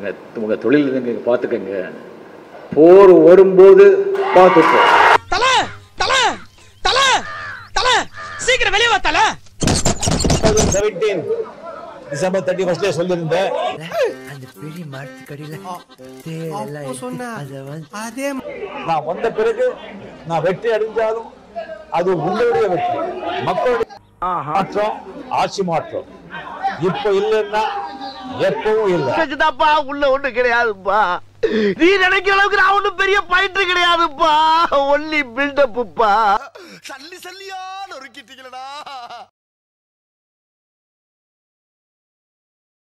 உங்க தொழில் நீங்க பார்த்துக்கங்க போர் வரும்போது பார்த்துப்போம் தல தல தல தல சீக்கிரம் வெளியே வா தல டிசம்பர் தேர்ட்டி ஃபர்ஸ்ட்லேயே சொல்லியிருந்தேன் அந்த பெரிய மரத்துக்கடியில தேரெல்லாம் எடுத்து அதை வந்து அதே நான் வந்த பிறகு நான் வெற்றி அடைஞ்சாலும் அது உங்களுடைய வெற்றி மக்களுடைய மாற்றம் ஆட்சி மாற்றம் இப்ப இல்லைன்னா எப்பவும் இல்லை செஞ்சுதாப்பா உள்ள ஒண்ணு கிடையாதுப்பா நீ நினைக்கிற அளவுக்கு நான் ஒண்ணும் பெரிய பயிற்று கிடையாதுப்பா ஒன்லி பில்டப்புப்பா சல்லி சல்லியா நொறுக்கிட்டீங்களடா